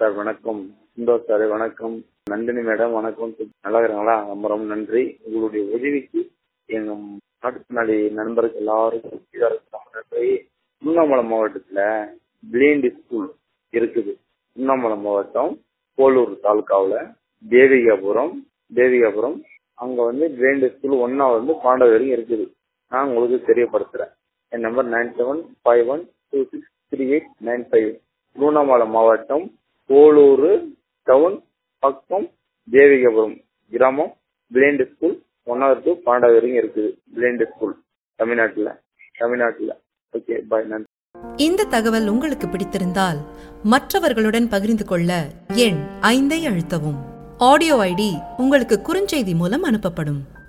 sir வணக்கம் Sundar sir வணக்கம் Nandini madam வணக்கம் நல்லா இருக்கிறாங்களா ரொம்ப ரொம்ப நன்றி உங்களுடைய உதவிக்கு எங்க மாற்றுத்திறனாளி நண்பர்கள் எல்லாருக்கும் ரொம்ப நன்றி திருவண்ணாமலை மாவட்டத்துல பிளைண்ட் ஸ்கூல் இருக்குது திருவண்ணாமலை மாவட்டம் போலூர் தாலுகாவுல தேவிகாபுரம் தேவிகாபுரம் அங்க வந்து பிளைண்ட் ஸ்கூல் ஒன்னா வந்து பாண்டவர் வரைக்கும் இருக்குது நான் உங்களுக்கு தெரியப்படுத்துறேன் என் number nine seven five one two six three eight nine five Tiruvannamalai மாவட்டம் போலூர் டவுன் பக்கம் தேவிகாபுரம் கிராமம் பிளைண்ட் ஸ்கூல் ஒன்னாவது டு பன்னெண்டாவது வரைக்கும் இருக்குது பிளைண்ட் ஸ்கூல் தமிழ்நாட்டுல தமிழ்நாட்டுல ஓகே பாய் நன்றி இந்த தகவல் உங்களுக்கு பிடித்திருந்தால் மற்றவர்களுடன் பகிர்ந்து கொள்ள எண் ஐந்தை அழுத்தவும் ஆடியோ ஐடி உங்களுக்கு குறுஞ்செய்தி மூலம் அனுப்பப்படும்